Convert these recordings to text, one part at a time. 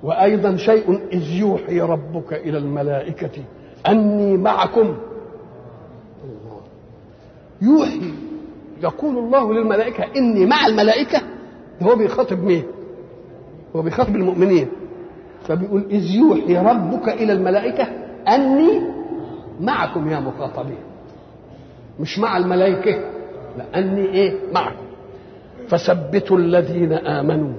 وأيضا شيء إذ يوحي ربك إلى الملائكة أني معكم يوحي يقول الله للملائكة إني مع الملائكة هو بيخاطب مين؟ هو بيخاطب المؤمنين فبيقول إذ يوحي ربك إلى الملائكة أني معكم يا مخاطبين مش مع الملائكة لا أني إيه معكم فثبتوا الذين آمنوا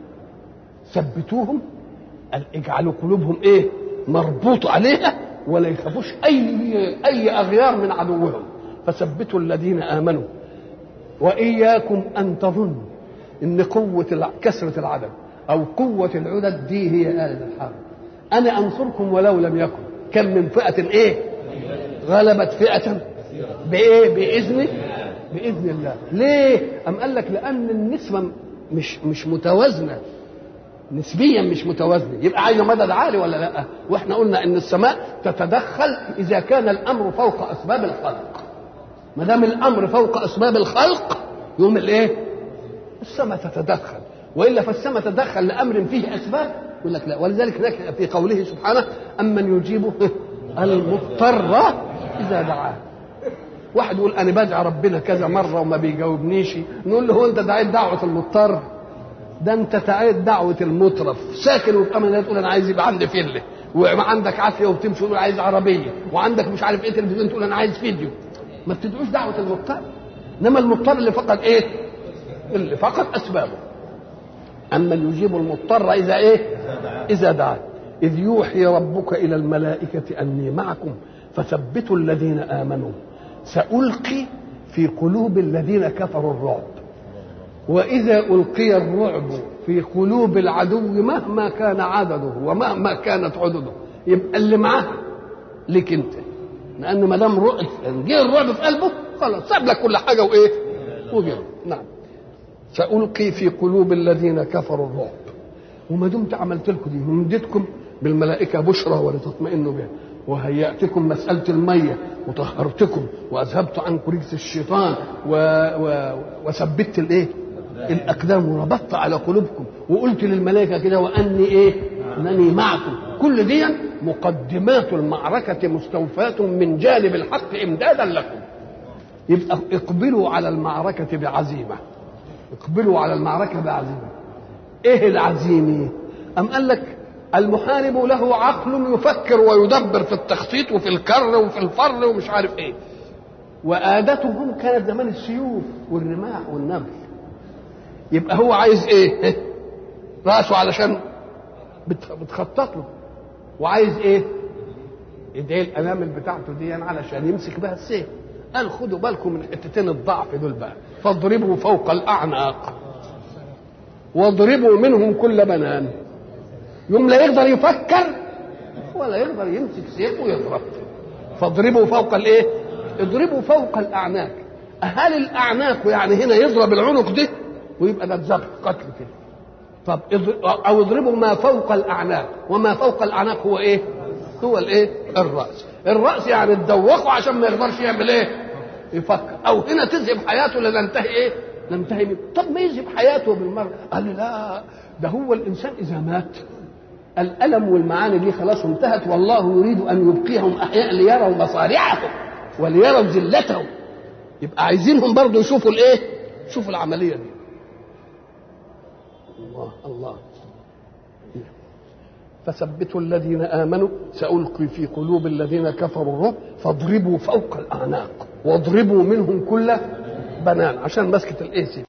ثبتوهم قال اجعلوا قلوبهم إيه مربوط عليها ولا يخافوش أي أي أغيار من عدوهم فثبتوا الذين آمنوا وإياكم أن تظنوا إن قوة كسرة العدد أو قوة العدد دي هي آلة الحرب أنا أنصركم ولو لم يكن كم من فئة إيه غلبت فئة بإيه بإذن بإذن الله ليه أم قال لك لأن النسبة مش مش متوازنة نسبيا مش متوازنة يبقى عايزة مدد عالي ولا لا واحنا قلنا ان السماء تتدخل اذا كان الامر فوق اسباب الخلق ما دام الامر فوق اسباب الخلق يوم الايه السماء تتدخل والا فالسماء تدخل لامر فيه اسباب يقول لك لا ولذلك هناك في قوله سبحانه امن يجيب المضطر اذا دعاه واحد يقول انا بدعي ربنا كذا مره وما بيجاوبنيش نقول له هو انت دعيت دعوه المضطر ده انت دعيت دعوه المترف ساكن وفي امان تقول انا عايز يبقى عندي فيله وعندك عافيه وبتمشي تقول عايز عربيه وعندك مش عارف ايه تلفزيون تقول انا عايز فيديو ما بتدعوش دعوه المضطر انما المضطر اللي فقد ايه اللي فقد اسبابه اما يجيب المضطر اذا ايه اذا دعاه اذ يوحي ربك الى الملائكه اني معكم فثبتوا الذين امنوا سالقي في قلوب الذين كفروا الرعب واذا القي الرعب في قلوب العدو مهما كان عدده ومهما كانت عدده يبقى اللي معاه لك انت لان ما دام جه الرعب في قلبه خلاص ساب لك كل حاجه وايه وجه نعم سألقي في قلوب الذين كفروا الرعب وما دمت عملت لكم دي ومدتكم بالملائكة بشرى ولتطمئنوا بها وهيأتكم مسألة المية وطهرتكم وأذهبت عنكم رجس الشيطان و... و... وثبت الإيه؟ الأقدام وربطت على قلوبكم وقلت للملائكة كده وأني إيه؟ أنني معكم كل دي مقدمات المعركة مستوفاة من جانب الحق إمدادا لكم يبقى اقبلوا على المعركة بعزيمة اقبلوا على المعركة بعزيمة ايه العزيمة ام قال لك المحارب له عقل يفكر ويدبر في التخطيط وفي الكر وفي الفر ومش عارف ايه وآدتهم كانت زمان السيوف والرماح والنبل يبقى هو عايز ايه راسه علشان بتخطط له وعايز ايه ايديه الانامل بتاعته دي علشان يمسك بها السيف قال خدوا بالكم من حتتين الضعف دول بقى فاضربوا فوق الاعناق واضربوا منهم كل بنان يوم لا يقدر يفكر ولا يقدر يمسك سيف ويضرب فاضربوا فوق الايه اضربوا فوق الاعناق هل الاعناق يعني هنا يضرب العنق ده ويبقى ده ذبح قتل كده طب او اضربوا ما فوق الاعناق وما فوق الاعناق هو ايه هو الايه الراس الراس يعني تدوخه عشان ما يقدرش يعمل ايه يفكر او هنا تذهب حياته لننتهي ايه ننتهي منه طب ما يذهب حياته بالمره قال لا ده هو الانسان اذا مات الالم والمعاني دي خلاص انتهت والله يريد ان يبقيهم احياء ليروا مصارعهم وليروا ذلتهم يبقى عايزينهم برضه يشوفوا الايه يشوفوا العمليه دي الله الله فثبتوا الذين امنوا سالقي في قلوب الذين كفروا الرعب فاضربوا فوق الاعناق واضربوا منهم كل بنان عشان مسكه الايسي